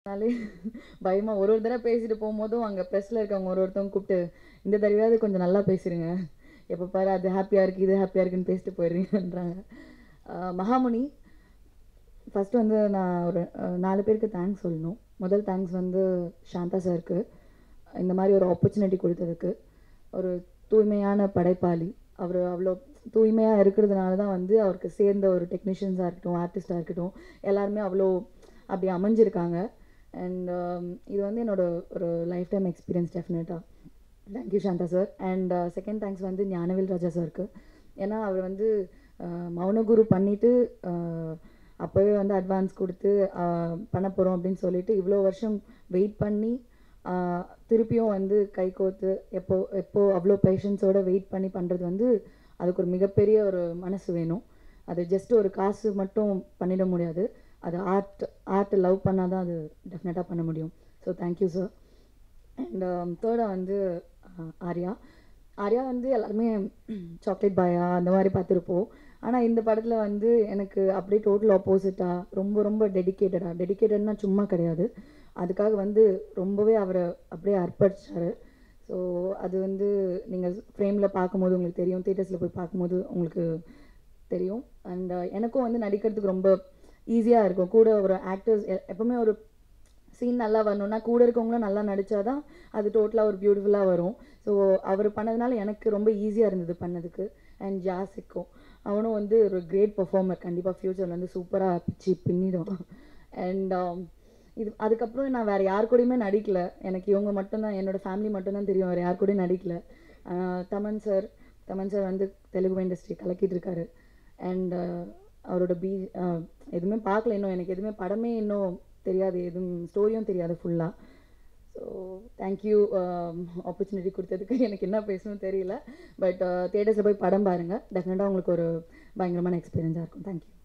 அதனாலே பயமாக ஒரு ஒரு தடவை பேசிட்டு போகும்போதும் அங்கே ப்ரெஸ்ஸில் இருக்கவங்க ஒரு ஒருத்தவங்க கூப்பிட்டு இந்த தடவையாவது கொஞ்சம் நல்லா பேசிடுங்க எப்போ பாரு அது ஹாப்பியாக இருக்குது இது ஹாப்பியாக இருக்குன்னு பேசிட்டு போயிடுறீங்கன்றாங்க ஆஹ் மகாமுனி ஃபஸ்ட்டு வந்து நான் ஒரு அஹ், நாலு பேருக்கு தேங்க்ஸ் சொல்லணும் முதல் தேங்க்ஸ் வந்து சாந்தா சாருக்கு இந்த மாதிரி ஒரு ஆப்பர்ச்சுனிட்டி கொடுத்ததுக்கு ஒரு தூய்மையான படைப்பாளி அவர் அவ்வளோ தூய்மையாக இருக்கிறதுனால தான் வந்து அவருக்கு சேர்ந்த ஒரு டெக்னீஷியன்ஸாக இருக்கட்டும் ஆர்டிஸ்டாக இருக்கட்டும் எல்லாருமே அவ்வளோ அப்படி அமைஞ்சிருக்காங்க அண்ட் இது வந்து என்னோட ஒரு லைஃப் டைம் எக்ஸ்பீரியன்ஸ் டெஃபினட்டாக thank you Santha sir and second thanks வந்து ஞானவேல் ராஜா சாருக்கு ஏன்னா அவர் வந்து அஹ், மௌனகுரு பண்ணிவிட்டு அப்போவே வந்து அட்வான்ஸ் கொடுத்து அஹ், பண்ண போகிறோம் அப்படின்னு சொல்லிட்டு இவ்வளோ வருஷம் வெயிட் பண்ணி அஹ், திருப்பியும் வந்து கை கோர்த்து எப்போ எப்போ அவ்வளோ பேஷன்ஸோட வெயிட் பண்ணி பண்ணுறது வந்து அதுக்கு ஒரு மிகப்பெரிய ஒரு மனசு வேணும் அது ஜஸ்ட் ஒரு காசு மட்டும் பண்ணிட முடியாது அது ஆர்ட் ஆர்ட் லவ் பண்ணால் தான் அது டெஃபினட்டாக பண்ண முடியும் ஸோ தேங்க்யூ சார் அண்ட் தேர்டாக வந்து அஹ், ஆர்யா ஆர்யா வந்து எல்லாருமே சாக்லேட் பாயா அந்த மாதிரி பார்த்துருப்போம் ஆனால் இந்த படத்தில் வந்து எனக்கு அப்படியே டோட்டல் ஆப்போசிட்டாக ரொம்ப ரொம்ப டெடிக்கேட்டடாக டெடிக்கேட்டட்னா சும்மா கிடையாது அதுக்காக வந்து ரொம்பவே அவரை அப்படியே அர்ப்பணிச்சாரு ஸோ அது வந்து நீங்கள் ஃப்ரேமில் பார்க்கும்போது உங்களுக்கு தெரியும் தியேட்டர்ஸில் போய் பார்க்கும்போது உங்களுக்கு தெரியும் அண்ட் எனக்கும் வந்து நடிக்கிறதுக்கு ரொம்ப ஈஸியாக இருக்கும் கூட ஒரு ஆக்டர்ஸ் எப்பவுமே ஒரு சீன் நல்லா வரணும்னா கூட இருக்கவங்களும் நல்லா நடிச்சாதான் அது டோட்டலாக ஒரு பியூட்டிஃபுல்லாக வரும் ஸோ அவர் பண்ணதுனால எனக்கு ரொம்ப ஈஸியாக இருந்தது பண்ணதுக்கு அண்ட் ஜாஸிக்கும் அவனும் வந்து ஒரு கிரேட் பெர்ஃபார்மர் கண்டிப்பாக ஃப்யூச்சரில் வந்து சூப்பராக பிச்சு பின்னிடுவான் அண்ட் இது அதுக்கப்புறம் நான் வேறு யார் கூடயுமே நடிக்கல எனக்கு இவங்க மட்டும்தான் என்னோட ஃபேமிலி மட்டும்தான் தெரியும் வேறு யார் கூடயும் நடிக்கல ஆஹ் தமன் சார் தமன் சார் வந்து தெலுங்கு இண்டஸ்ட்ரி கலக்கிட்டு இருக்காரு அண்ட் அவரோட பீ ஆஹ் எதுவுமே பார்க்கல இன்னும் எனக்கு எதுவுமே படமே இன்னும் தெரியாது எதுவும் ஸ்டோரியும் தெரியாது ஃபுல்லாக ஸோ தேங்க்யூ ஆப்பர்ச்சுனிட்டி கொடுத்ததுக்கு எனக்கு என்ன பேசணும் தெரியல பட் தியேட்டர்ஸில் போய் படம் பாருங்கள் டெஃபினட்டாக உங்களுக்கு ஒரு பயங்கரமான எக்ஸ்பீரியன்ஸாக இருக்கும் தேங்க்யூ